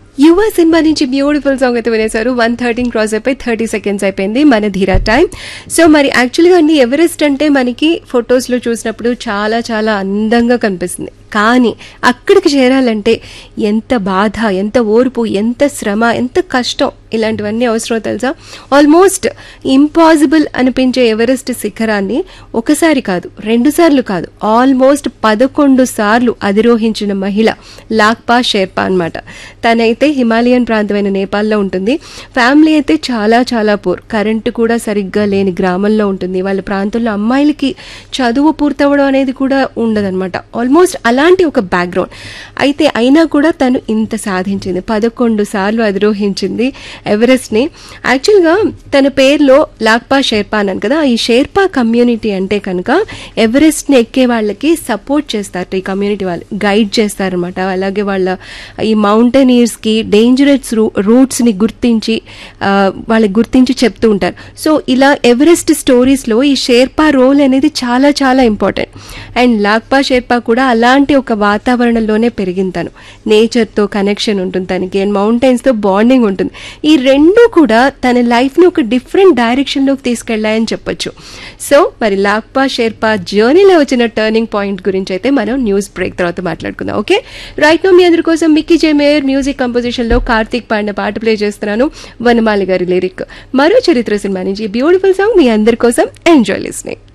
యువ సినిమా నుంచి beautiful song అయితే వినేశారు వన్ థర్టీన్ క్రాస్ అయిపోయి థర్టీ సెకండ్స్ అయిపోయింది మన ధీరా టైం సో మరి యాక్చువల్గా అండి ఎవరెస్ట్ అంటే మనకి ఫొటోస్లో చూసినప్పుడు చాలా చాలా అందంగా కనిపిస్తుంది కానీ అక్కడికి చేరాలంటే ఎంత బాధ ఎంత ఓర్పు ఎంత శ్రమ ఎంత కష్టం ఇలాంటివన్నీ అవసరం తెలుసా ఆల్మోస్ట్ ఇంపాసిబుల్ అనిపించే ఎవరెస్ట్ శిఖరాన్ని ఒకసారి కాదు రెండు సార్లు కాదు ఆల్మోస్ట్ పదకొండు సార్లు అధిరోహించిన మహిళ లాక్పా షేర్పా అనమాట తనైతే హిమాలయన్ ప్రాంతమైన నేపాల్లో ఉంటుంది ఫ్యామిలీ అయితే చాలా చాలా పూర్ కరెంటు కూడా సరిగ్గా లేని గ్రామంలో ఉంటుంది వాళ్ళ ప్రాంతంలో అమ్మాయిలకి చదువు పూర్తవడం అనేది కూడా ఉండదన్నమాట ఆల్మోస్ట్ అలాంటి ఒక బ్యాక్గ్రౌండ్ అయితే అయినా కూడా తను ఇంత సాధించింది పదకొండు సార్లు అధిరోహించింది ఎవరెస్ట్ని యాక్చువల్గా తన పేరులో లాక్పా షేర్పా అన్నాను కదా ఈ షేర్పా కమ్యూనిటీ అంటే కనుక ఎవరెస్ట్ని ఎక్కే వాళ్ళకి సపోర్ట్ చేస్తారు ఈ కమ్యూనిటీ వాళ్ళు గైడ్ చేస్తారనమాట అలాగే వాళ్ళ ఈ మౌంటైనీర్స్కి డేంజరస్ రూ రూట్స్ని గుర్తించి ఆ, వాళ్ళకి గుర్తించి చెప్తూ ఉంటారు సో ఇలా ఎవరెస్ట్ స్టోరీస్లో ఈ షేర్పా రోల్ అనేది చాలా చాలా ఇంపార్టెంట్ అండ్ లాక్పా షేర్పా కూడా అలాంటి ఒక వాతావరణంలోనే పెరిగింది తను నేచర్తో కనెక్షన్ ఉంటుంది తనకి అండ్ మౌంటైన్స్తో బాండింగ్ ఉంటుంది ఈ రెండు కూడా తన లైఫ్ని ఒక డిఫరెంట్ డైరెక్షన్లోకి తీసుకెళ్ళాయని చెప్పొచ్చు సో మరి లాక్పా షేర్పా జర్నీలో వచ్చిన టర్నింగ్ పాయింట్ గురించి అయితే మనం న్యూస్ బ్రేక్ తర్వాత మాట్లాడుకుందాం ఓకే రైట్ నో మీ అందరి కోసం మిక్కీ జే మేయర్ మ్యూజిక్ కంపోజిషన్లో కార్తీక్ పాడిన పాట ప్లే చేస్తున్నాను వనమాలి గారి లిరిక్ మరో చరిత్ర సినిమా నుంచి బ్యూటిఫుల్ సాంగ్ మీ అందరి కోసం ఎంజాయ్ లిస్నింగ్